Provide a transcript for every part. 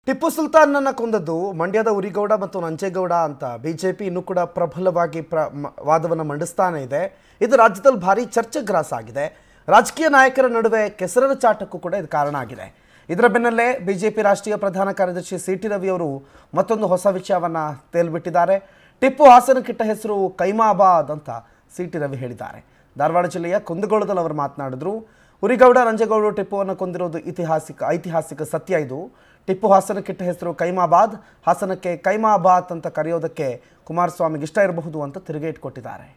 ಟಿಪ್ಪು ಸುಲ್ತಾನ್ನನ್ನು ಕೊಂದದ್ದು ಮಂಡ್ಯದ ಉರಿಗೌಡ ಮತ್ತು ನಂಜೇಗೌಡ ಅಂತ ಬಿಜೆಪಿ ಇನ್ನೂ ಕೂಡ ಪ್ರಬಲವಾಗಿ ಪ್ರ ಮ- ವಾದವನ್ನು ಮಂಡಿಸ್ತಾನೆ ಇದೆ ಇದು ರಾಜ್ಯದಲ್ಲಿ ಭಾರಿ ಚರ್ಚೆ ಗ್ರಾಸ ಆಗಿದೆ ರಾಜಕೀಯ ನಾಯಕರ ನಡುವೆ ಕೆಸರರ ಚಾಟಕ್ಕೂ ಕೂಡ ಇದು ಕಾರಣ ಆಗಿದೆ ಇದರ ಬೆನ್ನಲ್ಲೇ ಬಿಜೆಪಿ ರಾಷ್ಟ್ರೀಯ ಪ್ರಧಾನ ಕಾರ್ಯದರ್ಶಿ ಸಿ ಟಿ ರವಿ ಅವರು ಮತ್ತೊಂದು ಹೊಸ ವಿಷಯವನ್ನು ತೇಲ್ಬಿಟ್ಟಿದ್ದಾರೆ ಟಿಪ್ಪು ಹಾಸನಕ್ಕಿಟ್ಟ ಹೆಸರು ಕೈಮಾಬಾದ್ ಅಂತ ಸಿ ಟಿ ರವಿ ಹೇಳಿದ್ದಾರೆ ಧಾರವಾಡ ಜಿಲ್ಲೆಯ ಕುಂದಗೋಳದಲ್ಲಿ ಅವರು ಮಾತನಾಡಿದ್ರು ಉರಿಗೌಡ ನಂಜೇಗೌಡರು ಟಿಪ್ಪುವನ್ನು ಕೊಂದಿರೋದು ಐತಿಹಾಸಿಕ ಐತಿಹಾಸಿಕ ಸತ್ಯ ಇದು ಟಿಪ್ಪು ಹಾಸನಕ್ಕಿಟ್ಟ ಹೆಸರು ಕೈಮಾಬಾದ್ ಹಾಸನಕ್ಕೆ ಕೈಮಾಬಾದ್ ಅಂತ ಕರೆಯೋದಕ್ಕೆ ಕುಮಾರಸ್ವಾಮಿಗೆ ಇಷ್ಟ ಇರಬಹುದು ಅಂತ ತಿರುಗೇಟ್ ಕೊಟ್ಟಿದ್ದಾರೆ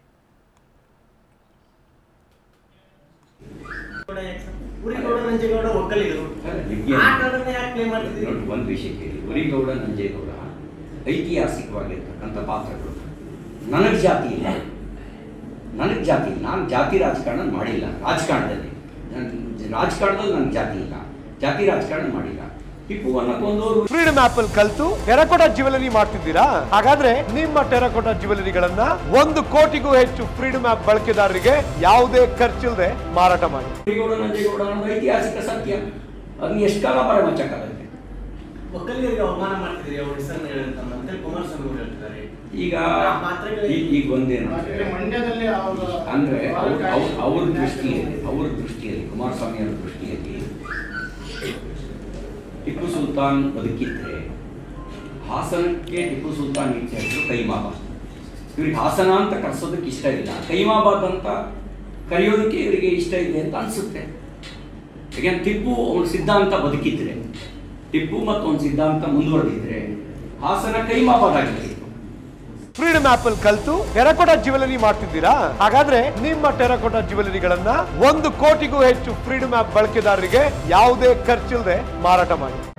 ಊರಿಗೌಡ ನಂಜೇಗೌಡ ಒಕ್ಕಲಿಗರು ಆ ಕಾರಣನ ಯಾಕೆ ಪ್ಲೇ ಮಾಡ್ತಿದ್ದೀರಿ ನೋಡಿ ಒಂದು ವಿಷಯ ಕೇಳಿ ಉರಿಗೌಡ ನಂಜೇಗೌಡ ಐತಿಹಾಸಿಕವಾಗಿರ್ತಕ್ಕಂಥ ಪಾತ್ರಗಳು ನನಗೆ ಜಾತಿ ಇಲ್ಲ ನನಗೆ ಜಾತಿ ಇಲ್ಲ ನಾನು ಜಾತಿ ರಾಜಕಾರಣ ಮಾಡಿಲ್ಲ ರಾಜಕಾರಣದಲ್ಲಿ ನಾನು ರಾಜಕಾರಣದಲ್ಲಿ ನನಗೆ ಜಾತಿ ಇಲ್ಲ ಜಾತಿ ರಾಜಕಾರಣ ಮಾಡಿಲ್ಲ ಟಿಪ್ಪುವನ್ನು ಕೊಂದವರು ಫ್ರೀಡಮ್ ಆಪ್ ಅಲ್ಲಿ ಕಲ್ತು ಟೆರಕೋಟಾ ಜ್ಯುವೆಲರಿ ಮಾಡ್ತಿದ್ದೀರಾ ಹಾಗಾದ್ರೆ ನಿಮ್ಮ ಟೆರಕೋಟಾ ಜ್ಯುವೆಲರಿಗಳನ್ನ ಒಂದು ಕೋಟಿಗೂ ಹೆಚ್ಚು ಫ್ರೀಡಮ್ ಆಪ್ ಬಳಕೆದಾರರಿಗೆ ಯಾವುದೇ ಖರ್ಚಿಲ್ಲದೆ ಮಾರಾಟ ಮಾಡಿ ಉರಿಗೌಡ ನಂಜೇಗೌಡ ಅನ್ನೋದು ಐತಿಹಾಸಿಕ ಸತ್ಯ ಅದನ್ನ ಎಷ್ಟು ಕಾಲ ಮರೆಮಚ್ಚಕ್ಕಾಗತ್ತೆ ಒಕ್ಕಲಿಗರಿಗೆ ಅವಮಾನ ಮಾಡ್ತಿದ್ದೀರಿ ಅವ್ರ ಹೆಸರನ್ನ ಹೇಳಂತ ಅಂತೇಳಿ ಕುಮಾರಸ್ವಾಮಿ ಅವರು ಹೇಳ್ತಿದ್ದಾರೆ ಈಗ ಆ ಪಾತ್ರಗಳಿಗೆ- ಈ- ಈಗ ಒಂದೇನು ಮಂಡ್ಯದಲ್ಲಿ ಅವರ ಅಂದ್ರೆ ಅವ್ರ ಅವ್ರ- ಅವ್ರ ದೃಷ್ಟಿಯಲ್ಲಿ ಅವ್ರ ದೃಷ್ಟಿಯಲ್ಲಿ ಕುಮಾರಸ್ವಾಮಿ ಅವರ ದೃಷ್ಟಿಯಲ್ಲಿ ಟಿಪ್ಪು ಸುಲ್ತಾನ್ ಬದುಕಿದ್ರೆ ಹಾಸನಕ್ಕೆ ಟಿಪ್ಪು ಸುಲ್ತಾನ್ ಇಟ್ಟ ಹೆಸರು ಕೈಮಾಬಾದ್ ಇವ್ರಿಗೆ ಹಾಸನ ಅಂತ ಕರೆಸೋದಕ್ಕೆ ಇಷ್ಟ ಇಲ್ಲ ಕೈಮಾಬಾದ್ ಅಂತ ಕರೆಯೋದಕ್ಕೆ ಇವರಿಗೆ ಇಷ್ಟ ಇದೆ ಅಂತ ಅನ್ಸುತ್ತೆ ಯಾಕೆಂದ್ರೆ ಟಿಪ್ಪು ಅವನ ಸಿದ್ಧಾಂತ ಬದುಕಿದ್ರೆ ಟಿಪ್ಪು ಮತ್ತು ಅವನ ಸಿದ್ಧಾಂತ ಮುಂದುವರೆದಿದ್ರೆ ಹಾಸನ ಕೈಮಾಬಾದ್ ಆಗಿತ್ತು ಫ್ರೀಡಮ್ ಆಪ್ ಅಲ್ಲಿ ಕಲ್ತು ಟೆರಕೋಟಾ ಜ್ಯುವೆಲರಿ ಮಾಡ್ತಿದ್ದೀರಾ ಹಾಗಾದ್ರೆ ನಿಮ್ಮ ಟೆರಕೋಟಾ ಜ್ಯುವೆಲರಿಗಳನ್ನ ಒಂದು ಕೋಟಿಗೂ ಹೆಚ್ಚು ಫ್ರೀಡಮ್ ಆಪ್ ಬಳಕೆದಾರರಿಗೆ ಯಾವುದೇ ಖರ್ಚಿಲ್ಲದೆ ಮಾರಾಟ ಮಾಡಿ